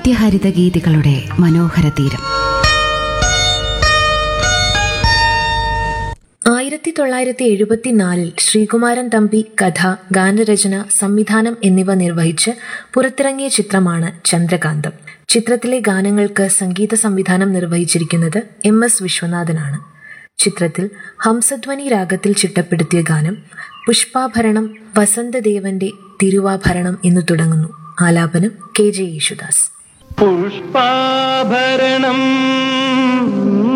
നിത്യഹരിത ഗീതികളുടെ മനോഹര തീരം ആയിരത്തി തൊള്ളായിരത്തി എഴുപത്തിനാലിൽ ശ്രീകുമാരൻ തമ്പി കഥ ഗാനരചന സംവിധാനം എന്നിവ നിർവഹിച്ച് പുറത്തിറങ്ങിയ ചിത്രമാണ് ചന്ദ്രകാന്തം ചിത്രത്തിലെ ഗാനങ്ങൾക്ക് സംഗീത സംവിധാനം നിർവഹിച്ചിരിക്കുന്നത് എം എസ് വിശ്വനാഥനാണ് ചിത്രത്തിൽ ഹംസധ്വനി രാഗത്തിൽ ചിട്ടപ്പെടുത്തിയ ഗാനം പുഷ്പാഭരണം വസന്തദേവന്റെ തിരുവാഭരണം എന്നു തുടങ്ങുന്നു ആലാപനം കെ ജെ യേശുദാസ് പുഷ്പാഭരണം